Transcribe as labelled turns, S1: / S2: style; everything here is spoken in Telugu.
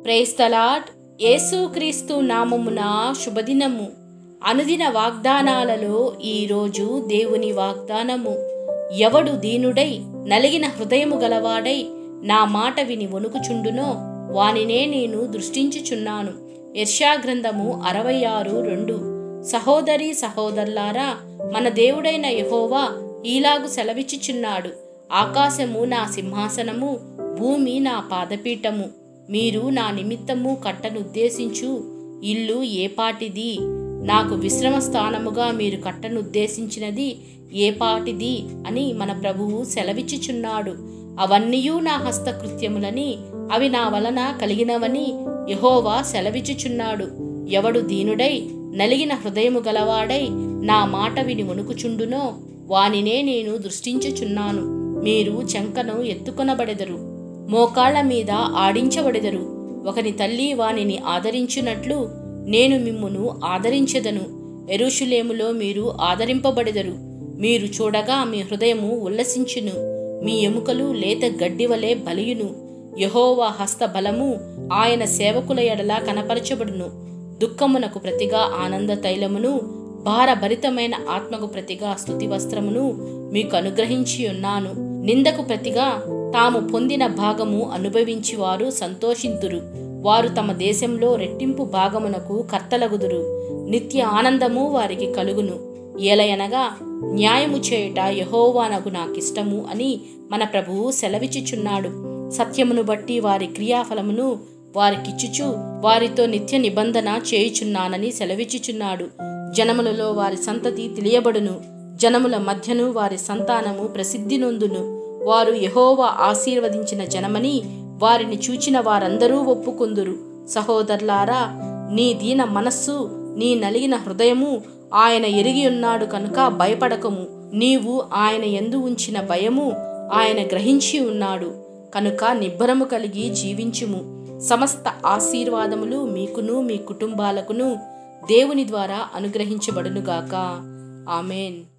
S1: ప్రేస్తలాట్ యేసుక్రీస్తు నామమున శుభదినము అనుదిన వాగ్దానాలలో ఈరోజు దేవుని వాగ్దానము ఎవడు దీనుడై నలిగిన హృదయము గలవాడై నా మాట విని వణుకుచుండునో వానినే నేను దృష్టించుచున్నాను యర్షా గ్రంథము అరవై ఆరు రెండు సహోదరి సహోదరులారా మన దేవుడైన యహోవా ఈలాగు సెలవిచ్చుచున్నాడు ఆకాశము నా సింహాసనము భూమి నా పాదపీఠము మీరు నా నిమిత్తము కట్టనుద్దేశించు ఇల్లు ఏపాటిది నాకు విశ్రమ స్థానముగా మీరు కట్టనుద్దేశించినది ఏపాటిది అని మన ప్రభువు సెలవిచ్చుచున్నాడు అవన్నీయూ నా హస్తకృత్యములని అవి నా వలన కలిగినవని యహోవా సెలవిచ్చుచున్నాడు ఎవడు దీనుడై నలిగిన హృదయము గలవాడై నా మాట విని వణుకుచుండునో వానినే నేను దృష్టించుచున్నాను మీరు చెంకను ఎత్తుకొనబడెదరు మోకాళ్ల మీద ఆడించబడెదరు ఒకని తల్లి వానిని ఆదరించున్నట్లు నేను మిమ్మును ఆదరించెదను ఎరుషులేములో మీరు ఆదరింపబడెదరు మీరు చూడగా మీ హృదయము ఉల్లసించును మీ ఎముకలు లేత గడ్డివలే బలియును యహోవా హస్త బలము ఆయన సేవకుల ఎడల కనపరచబడును దుఃఖమునకు ప్రతిగా ఆనంద తైలమును భారభరితమైన ఆత్మకు ప్రతిగా స్థుతి వస్త్రమును మీకు అనుగ్రహించి ఉన్నాను నిందకు ప్రతిగా తాము పొందిన భాగము అనుభవించి వారు సంతోషింతురు వారు తమ దేశంలో రెట్టింపు భాగమునకు కర్తలగుదురు నిత్య ఆనందము వారికి కలుగును ఏలయనగా న్యాయము చేయుట యహోవానగు నాకిష్టము అని మన ప్రభువు సెలవిచ్చుచున్నాడు సత్యమును బట్టి వారి క్రియాఫలమును వారికిచ్చుచు వారితో నిత్య నిబంధన చేయుచున్నానని సెలవిచ్చుచున్నాడు జనములలో వారి సంతతి తెలియబడును జనముల మధ్యను వారి సంతానము ప్రసిద్ధి నొందును వారు యహోవా ఆశీర్వదించిన జనమని వారిని చూచిన వారందరూ ఒప్పుకొందురు సహోదరులారా నీ దీన మనస్సు నీ నలిగిన హృదయము ఆయన ఎరిగి ఉన్నాడు కనుక భయపడకము నీవు ఆయన ఎందు ఉంచిన భయము ఆయన గ్రహించి ఉన్నాడు కనుక నిబ్బరము కలిగి జీవించుము సమస్త ఆశీర్వాదములు మీకును మీ కుటుంబాలకును దేవుని ద్వారా అనుగ్రహించబడునుగాక ఆమెన్